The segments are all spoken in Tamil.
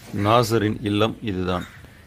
நாசரின் இல்லம் இதுதான்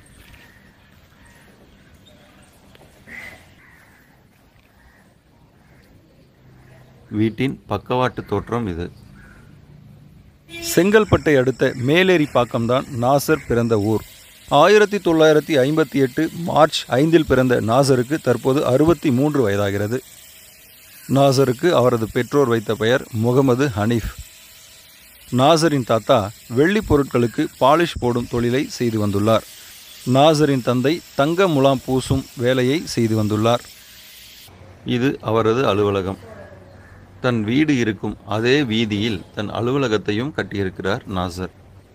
வீட்டின் பக்கவாட்டு தோற்றம் இது செங்கல்பட்டை அடுத்த மேலேரிப்பாக்கம்தான் நாசர் பிறந்த ஊர் ஆயிரத்தி தொள்ளாயிரத்தி ஐம்பத்தி எட்டு மார்ச் ஐந்தில் பிறந்த நாசருக்கு தற்போது அறுபத்தி மூன்று வயதாகிறது நாசருக்கு அவரது பெற்றோர் வைத்த பெயர் முகமது ஹனீஃப் நாசரின் தாத்தா வெள்ளி பொருட்களுக்கு பாலிஷ் போடும் தொழிலை செய்து வந்துள்ளார் நாசரின் தந்தை தங்க முலாம் பூசும் வேலையை செய்து வந்துள்ளார் இது அவரது அலுவலகம் தன் வீடு இருக்கும் அதே வீதியில் தன் அலுவலகத்தையும் கட்டியிருக்கிறார் நாசர்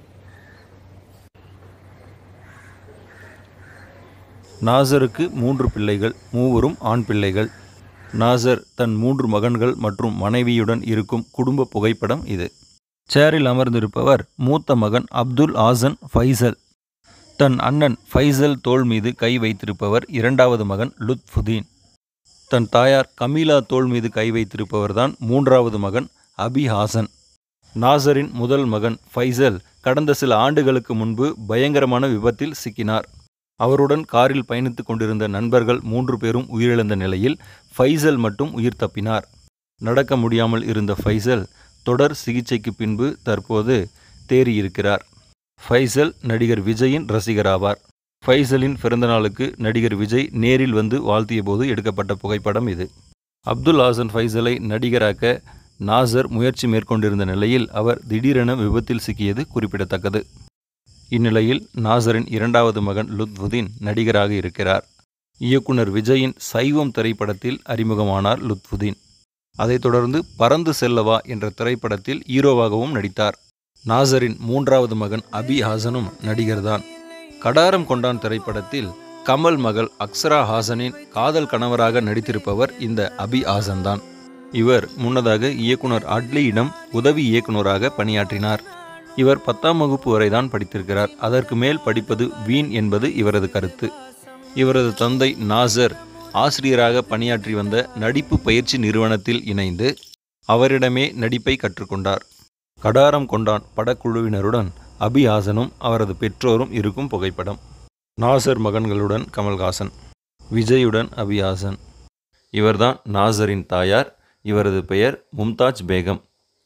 நாசருக்கு மூன்று பிள்ளைகள் மூவரும் ஆண் பிள்ளைகள் நாசர் தன் மூன்று மகன்கள் மற்றும் மனைவியுடன் இருக்கும் குடும்ப புகைப்படம் இது சேரில் அமர்ந்திருப்பவர் மூத்த மகன் அப்துல் ஆசன் ஃபைசல் தன் அண்ணன் ஃபைசல் தோள் மீது கை வைத்திருப்பவர் இரண்டாவது மகன் லுத்ஃபுதீன் தன் தாயார் கமீலா தோள் மீது கை வைத்திருப்பவர்தான் மூன்றாவது மகன் அபி ஹாசன் நாசரின் முதல் மகன் ஃபைசல் கடந்த சில ஆண்டுகளுக்கு முன்பு பயங்கரமான விபத்தில் சிக்கினார் அவருடன் காரில் பயணித்துக் கொண்டிருந்த நண்பர்கள் மூன்று பேரும் உயிரிழந்த நிலையில் ஃபைசல் மட்டும் உயிர் தப்பினார் நடக்க முடியாமல் இருந்த ஃபைசல் தொடர் சிகிச்சைக்கு பின்பு தற்போது தேறியிருக்கிறார் ஃபைசல் நடிகர் விஜயின் ரசிகராவார் ஃபைசலின் பிறந்தநாளுக்கு நடிகர் விஜய் நேரில் வந்து வாழ்த்திய போது எடுக்கப்பட்ட புகைப்படம் இது அப்துல் ஹாசன் ஃபைசலை நடிகராக்க நாசர் முயற்சி மேற்கொண்டிருந்த நிலையில் அவர் திடீரென விபத்தில் சிக்கியது குறிப்பிடத்தக்கது இந்நிலையில் நாசரின் இரண்டாவது மகன் லுத்ஃபுதீன் நடிகராக இருக்கிறார் இயக்குனர் விஜயின் சைவம் திரைப்படத்தில் அறிமுகமானார் லுத்ஃபுதீன் அதைத் தொடர்ந்து பறந்து செல்லவா என்ற திரைப்படத்தில் ஹீரோவாகவும் நடித்தார் நாசரின் மூன்றாவது மகன் அபி ஹாசனும் நடிகர்தான் கடாரம் கொண்டான் திரைப்படத்தில் கமல் மகள் அக்ஸரா ஹாசனின் காதல் கணவராக நடித்திருப்பவர் இந்த அபி ஹாசன் தான் இவர் முன்னதாக இயக்குனர் அட்லியிடம் உதவி இயக்குனராக பணியாற்றினார் இவர் பத்தாம் வகுப்பு வரைதான் படித்திருக்கிறார் அதற்கு மேல் படிப்பது வீண் என்பது இவரது கருத்து இவரது தந்தை நாசர் ஆசிரியராக பணியாற்றி வந்த நடிப்பு பயிற்சி நிறுவனத்தில் இணைந்து அவரிடமே நடிப்பை கற்றுக்கொண்டார் கடாரம் கொண்டான் படக்குழுவினருடன் அபிஹாசனும் அவரது பெற்றோரும் இருக்கும் புகைப்படம் நாசர் மகன்களுடன் கமல்ஹாசன் விஜயுடன் அபிஹாசன் இவர்தான் நாசரின் தாயார் இவரது பெயர் மும்தாஜ் பேகம்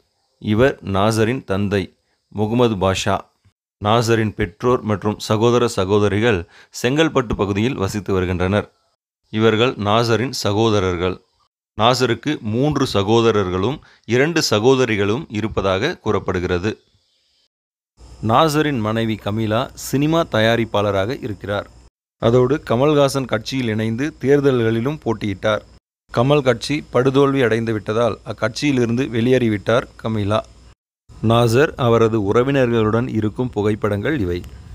இவர் நாசரின் தந்தை முகமது பாஷா நாசரின் பெற்றோர் மற்றும் சகோதர சகோதரிகள் செங்கல்பட்டு பகுதியில் வசித்து வருகின்றனர் இவர்கள் நாசரின் சகோதரர்கள் நாசருக்கு மூன்று சகோதரர்களும் இரண்டு சகோதரிகளும் இருப்பதாக கூறப்படுகிறது நாசரின் மனைவி கமீலா சினிமா தயாரிப்பாளராக இருக்கிறார் அதோடு கமல்ஹாசன் கட்சியில் இணைந்து தேர்தல்களிலும் போட்டியிட்டார் கமல் கட்சி படுதோல்வி அடைந்து விட்டதால் அக்கட்சியிலிருந்து வெளியேறிவிட்டார் கமீலா நாசர் அவரது உறவினர்களுடன் இருக்கும் புகைப்படங்கள் இவை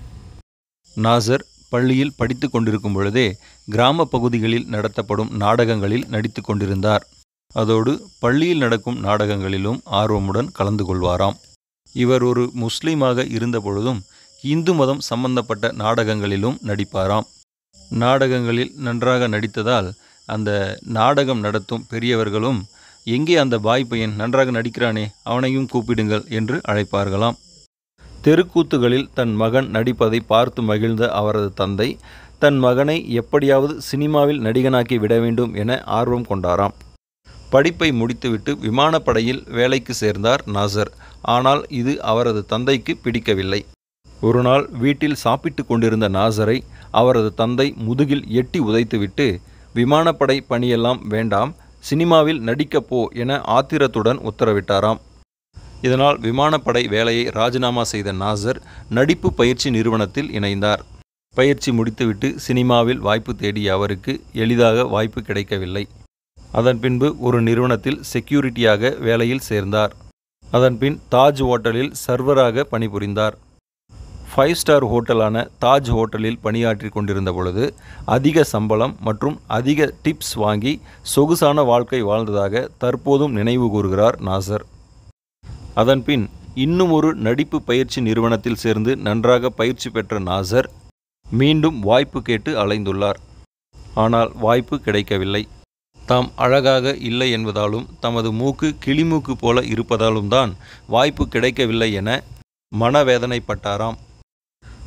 நாசர் பள்ளியில் படித்து கொண்டிருக்கும் பொழுதே கிராம பகுதிகளில் நடத்தப்படும் நாடகங்களில் நடித்து கொண்டிருந்தார் அதோடு பள்ளியில் நடக்கும் நாடகங்களிலும் ஆர்வமுடன் கலந்து கொள்வாராம் இவர் ஒரு முஸ்லீமாக இருந்தபொழுதும் இந்து மதம் சம்பந்தப்பட்ட நாடகங்களிலும் நடிப்பாராம் நாடகங்களில் நன்றாக நடித்ததால் அந்த நாடகம் நடத்தும் பெரியவர்களும் எங்கே அந்த பாய் பையன் நன்றாக நடிக்கிறானே அவனையும் கூப்பிடுங்கள் என்று அழைப்பார்களாம் தெருக்கூத்துகளில் தன் மகன் நடிப்பதை பார்த்து மகிழ்ந்த அவரது தந்தை தன் மகனை எப்படியாவது சினிமாவில் நடிகனாக்கி விட வேண்டும் என ஆர்வம் கொண்டாராம் படிப்பை முடித்துவிட்டு விமானப்படையில் வேலைக்கு சேர்ந்தார் நாசர் ஆனால் இது அவரது தந்தைக்கு பிடிக்கவில்லை ஒரு நாள் வீட்டில் சாப்பிட்டு கொண்டிருந்த நாசரை அவரது தந்தை முதுகில் எட்டி உதைத்துவிட்டு விமானப்படை பணியெல்லாம் வேண்டாம் சினிமாவில் நடிக்கப் போ என ஆத்திரத்துடன் உத்தரவிட்டாராம் இதனால் விமானப்படை வேலையை ராஜினாமா செய்த நாசர் நடிப்பு பயிற்சி நிறுவனத்தில் இணைந்தார் பயிற்சி முடித்துவிட்டு சினிமாவில் வாய்ப்பு தேடிய அவருக்கு எளிதாக வாய்ப்பு கிடைக்கவில்லை அதன் பின்பு ஒரு நிறுவனத்தில் செக்யூரிட்டியாக வேலையில் சேர்ந்தார் அதன்பின் தாஜ் ஹோட்டலில் சர்வராக பணிபுரிந்தார் ஃபைவ் ஸ்டார் ஹோட்டலான தாஜ் ஹோட்டலில் பணியாற்றி கொண்டிருந்த பொழுது அதிக சம்பளம் மற்றும் அதிக டிப்ஸ் வாங்கி சொகுசான வாழ்க்கை வாழ்ந்ததாக தற்போதும் நினைவு கூறுகிறார் நாசர் அதன்பின் இன்னும் ஒரு நடிப்பு பயிற்சி நிறுவனத்தில் சேர்ந்து நன்றாக பயிற்சி பெற்ற நாசர் மீண்டும் வாய்ப்பு கேட்டு அலைந்துள்ளார் ஆனால் வாய்ப்பு கிடைக்கவில்லை தாம் அழகாக இல்லை என்பதாலும் தமது மூக்கு கிளிமூக்கு போல இருப்பதாலும் தான் வாய்ப்பு கிடைக்கவில்லை என மனவேதனைப்பட்டாராம்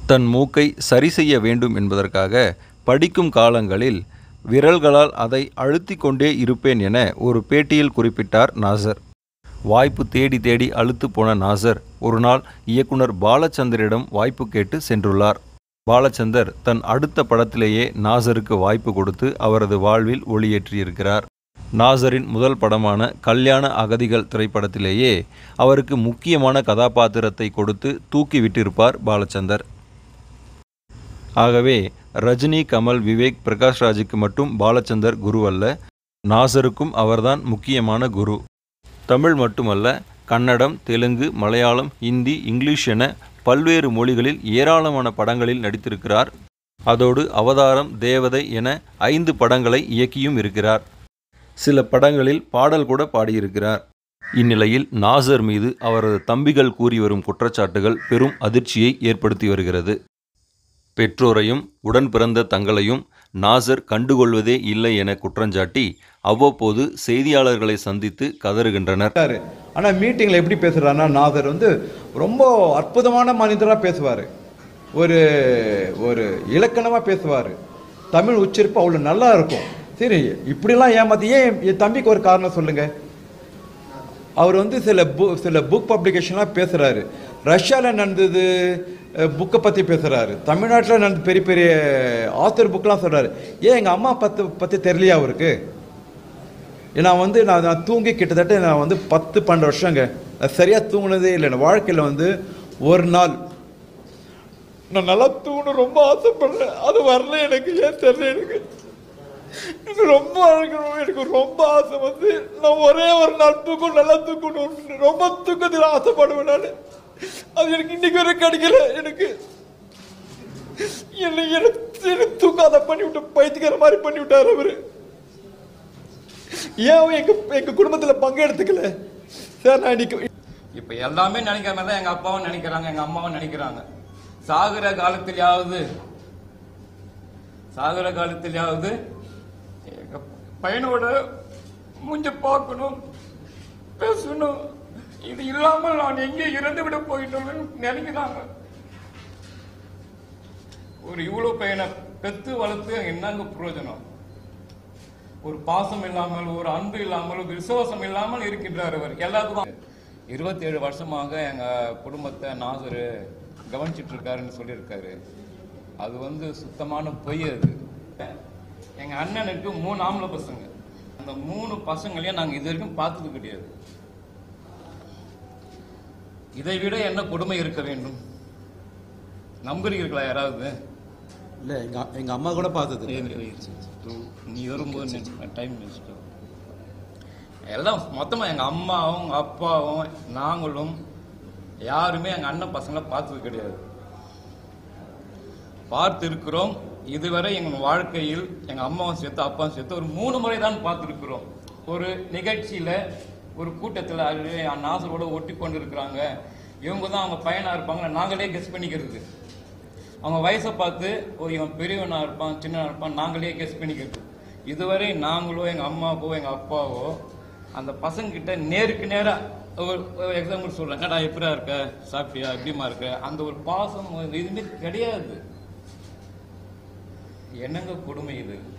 தன் மூக்கை சரி செய்ய வேண்டும் என்பதற்காக படிக்கும் காலங்களில் விரல்களால் அதை அழுத்தி கொண்டே இருப்பேன் என ஒரு பேட்டியில் குறிப்பிட்டார் நாசர் வாய்ப்பு தேடி தேடி அழுத்து போன நாசர் ஒரு நாள் இயக்குனர் பாலச்சந்தரிடம் வாய்ப்பு கேட்டு சென்றுள்ளார் பாலச்சந்தர் தன் அடுத்த படத்திலேயே நாசருக்கு வாய்ப்பு கொடுத்து அவரது வாழ்வில் ஒளியேற்றியிருக்கிறார் நாசரின் முதல் படமான கல்யாண அகதிகள் திரைப்படத்திலேயே அவருக்கு முக்கியமான கதாபாத்திரத்தை கொடுத்து தூக்கி விட்டிருப்பார் பாலச்சந்தர் ஆகவே ரஜினி கமல் விவேக் பிரகாஷ்ராஜுக்கு மட்டும் பாலச்சந்தர் குரு அல்ல நாசருக்கும் அவர்தான் முக்கியமான குரு தமிழ் மட்டுமல்ல கன்னடம் தெலுங்கு மலையாளம் ஹிந்தி இங்கிலீஷ் என பல்வேறு மொழிகளில் ஏராளமான படங்களில் நடித்திருக்கிறார் அதோடு அவதாரம் தேவதை என ஐந்து படங்களை இயக்கியும் இருக்கிறார் சில படங்களில் பாடல் கூட பாடியிருக்கிறார் இந்நிலையில் நாசர் மீது அவரது தம்பிகள் கூறி வரும் குற்றச்சாட்டுகள் பெரும் அதிர்ச்சியை ஏற்படுத்தி வருகிறது பெற்றோரையும் உடன் பிறந்த தங்களையும் நாசர் கண்டுகொள்வதே இல்லை என குற்றஞ்சாட்டி அவ்வப்போது செய்தியாளர்களை சந்தித்து கதறுகின்றனர் பேசுறாரு ஆனா மீட்டிங்ல எப்படி பேசுறாருன்னா நாதர் வந்து ரொம்ப அற்புதமான மனிதரா பேசுவாரு ஒரு ஒரு இலக்கணமா பேசுவாரு தமிழ் உச்சரிப்பு அவ்வளவு நல்லா இருக்கும் சரி இப்படிலாம் ஏமாத்தி ஏன் என் தம்பிக்கு ஒரு காரணம் சொல்லுங்க அவர் வந்து சில பு சில புக் பப்ளிகேஷன்லாம் பேசுறாரு ரஷ்யாவில் நடந்தது புக்கை பற்றி பேசுகிறாரு தமிழ்நாட்டில் நடந்த பெரிய பெரிய ஆத்தர் புக்கெலாம் சொல்கிறாரு ஏன் எங்கள் அம்மா பத்து பற்றி தெரியலையா அவருக்கு நான் வந்து நான் நான் தூங்கி கிட்டத்தட்ட நான் வந்து பத்து பன்னெண்டு வருஷங்க நான் சரியாக தூங்குனதே இல்லை என் வாழ்க்கையில் வந்து ஒரு நாள் நான் நல்லா தூங்கணும் ரொம்ப ஆசைப்படுறேன் அது வரல எனக்கு ஏன் தெரியல எனக்கு எனக்கு ரொம்ப அழகணும் எனக்கு ரொம்ப ஆசை வந்து நான் ஒரே ஒரு நாள் தூக்கம் நல்லா தூக்கணும் ரொம்ப தூக்கத்தில் ஆசைப்படுவேன் நான் அது எனக்கு இன்னைக்கு வரை கிடைக்கல எனக்கு என்னை எனக்கு எனக்கு தூக்காத பண்ணி விட்டு பைத்தியக்கார மாதிரி பண்ணி விட்டார் அவரு ஏன் எங்க எங்க குடும்பத்துல பங்கு எடுத்துக்கல சார் நான் இன்னைக்கு இப்ப எல்லாமே நினைக்கிற மாதிரி தான் எங்க அப்பாவும் நினைக்கிறாங்க எங்க அம்மாவும் நினைக்கிறாங்க சாகுற காலத்திலேயாவது சாகுற காலத்திலேயாவது எங்க பையனோட மூஞ்ச பார்க்கணும் பேசணும் இது இல்லாமல் நான் எங்கே இறந்து விட போயிட்டோம்னு நினைக்கிறாங்க ஒரு இவ்வளவு பையனை பெத்து வளர்த்து என்னங்க பிரயோஜனம் ஒரு பாசம் இல்லாமல் ஒரு அன்பு இல்லாமல் ஒரு விசுவாசம் இல்லாமல் இருக்கின்றார் அவர் எல்லாத்துக்கும் இருபத்தி ஏழு வருஷமாக எங்க குடும்பத்தை நாசர் கவனிச்சிட்டு இருக்காருன்னு சொல்லியிருக்காரு அது வந்து சுத்தமான பொய் அது எங்க அண்ணனுக்கு மூணு ஆம்பளை பசங்க அந்த மூணு பசங்களையும் நாங்க இது வரைக்கும் பார்த்தது கிடையாது இதை விட என்ன கொடுமை இருக்க வேண்டும் நம்புறீர்களா யாராவது இல்ல எங்க எங்க அம்மா கூட பார்த்தது நீ வரும்போது டைம் வேஸ்ட்டு எல்லாம் மொத்தமாக எங்கள் அம்மாவும் எங்கள் அப்பாவும் நாங்களும் யாருமே எங்கள் அண்ணன் பசங்களை பார்த்தது கிடையாது பார்த்து இருக்கிறோம் இதுவரை எங்கள் வாழ்க்கையில் எங்கள் அம்மாவும் சேர்த்து அப்பாவும் சேர்த்து ஒரு மூணு முறை தான் பார்த்துருக்குறோம் ஒரு நிகழ்ச்சியில் ஒரு கூட்டத்தில் நாசரோட ஒட்டி கொண்டு இருக்கிறாங்க இவங்க தான் அவங்க பையனாக இருப்பாங்க நாங்களே கெஸ் பண்ணிக்கிறது அவங்க வயசை பார்த்து ஓ இவன் பெரியவனா இருப்பான் சின்னவனா இருப்பான் நாங்களே கெஸ் பண்ணிக்கிறது இதுவரை நாங்களோ எங்கள் அம்மாவோ எங்கள் அப்பாவோ அந்த பசங்கிட்ட நேருக்கு நேராக ஒரு எக்ஸாம்பிள் சொல்கிறேன் என்னடா எப்படியா இருக்க சாப்பிட்டியா எப்படிமா இருக்க அந்த ஒரு பாசம் எதுவுமே கிடையாது என்னங்க கொடுமை இது